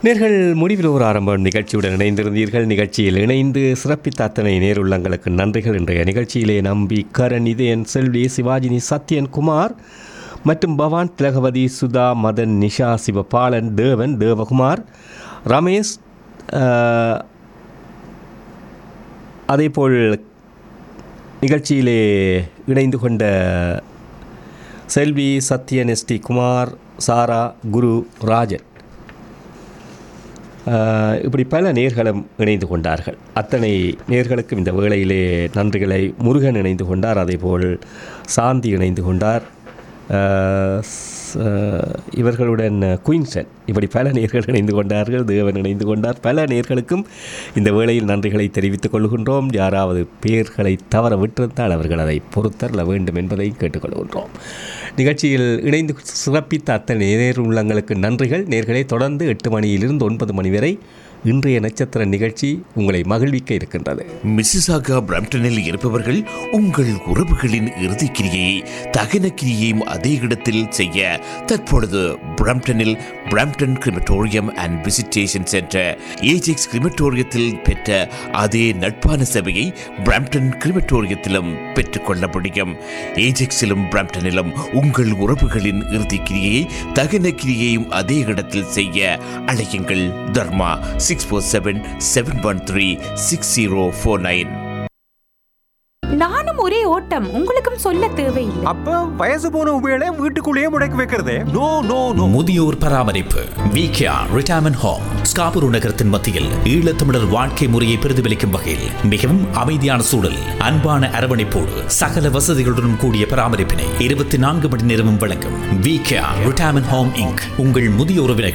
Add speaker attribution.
Speaker 1: நேர்கள் முடிவில் ஒரு ஆரம்பம் நிகழ்ச்சியுடன் இணைந்திருந்தீர்கள் நிகழ்ச்சியில் இணைந்து சிறப்பித்த அத்தனை நேருள்ளங்களுக்கு நன்றிகள் இன்றைய நிகழ்ச்சியிலே நம்பி கரண் இதயன் செல்வி சிவாஜினி சத்யன் குமார் மற்றும் பவான் திலகவதி சுதா மதன் நிஷா சிவபாலன் தேவன் தேவகுமார் ரமேஷ் ஆஹ், அதேபோல் நிகழ்ச்சியிலே இணைந்து கொண்ட செல்வி சத்யன் எஸ்டி குமார் சாரா குரு ராஜன் ஆஹ், இப்படி பல நேர்களும் இணைந்து கொண்டார்கள் அத்தனை நேர்களுக்கும் இந்த வேளையிலே நன்றிகளை முருகன் இணைந்து கொண்டார் அதேபோல் சாந்தி இணைந்து கொண்டார் ஆஹ், ஸ்- ஆஹ், இவர்களுடன் குயின்சன் இப்படி பல நேர்கள் இணைந்து கொண்டார்கள் தேவன் இணைந்து கொண்டார் பல நேர்களுக்கும் இந்த வேளையில் நன்றிகளை தெரிவித்துக் கொள்கின்றோம் யாராவது பேர்களை தவற விட்டிருந்தால் அவர்கள் அதை பொறுத்தரல வேண்டும் என்பதை கேட்டுக்கொள்கின்றோம் நிகழ்ச்சியில் இணைந்து சிறப்பித்த அத்தனை நேர் உள்ளங்களுக்கு நன்றிகள் நேர்களை தொடர்ந்து எட்டு மணியிலிருந்து ஒன்பது மணி வரை இன்றைய நட்சத்திர நிகழ்ச்சி உங்களை மகிழ்விக்க இருக்கின்றது
Speaker 2: மிசிசாகா பிரம்டனில் இருப்பவர்கள் உங்கள் உறவுகளின் இறுதி கிரியை தகன கிரியையும் அதே இடத்தில் செய்ய தற்பொழுது பிரம்டனில் Brampton crematorium and visitation centre Ajax கிரிமட்டோரியத்தில் பெற்ற அதே நட்பான சேவையை பிரம்டன் கிரிமட்டோரியத்திலும் பெற்றுக்கொள்ள முடியும் ஏஜெக்ஸிலும் பிரம்டனிலும் உங்கள் உறவுகளின் இறுதி கிரியையை தகன கிரியையும் அதே இடத்தில் செய்ய அழையுங்கள் Dharma six four seven seven one three six zero four nine
Speaker 3: நானும் ஒரே ஓட்டம் உங்களுக்கும் சொல்ல தேவையில்லை
Speaker 4: அப்ப வயசு போன உபயோக வீட்டுக்குள்ளேயே முடக்கி வைக்கிறதே நோ நோ நோ
Speaker 5: முதியோர் பராமரிப்பு விகேஆர் ரிட்டையர்மெண்ட் ஹோம் ஸ்காபுரு நகரத்தின் மத்தியில் ஈழத்தமிழர் வாழ்க்கை முறையை பிரதிபலிக்கும் வகையில் மிகவும் அமைதியான சூழல் அன்பான அரவணைப்போடு சகல வசதிகளுடன் கூடிய பராமரிப்பினை இருபத்தி நான்கு மணி நேரமும் வழங்கும் விகேஆர் ரிட்டையர்மெண்ட் ஹோம் இங்க் உங்கள் முதிய உறவினர்கள்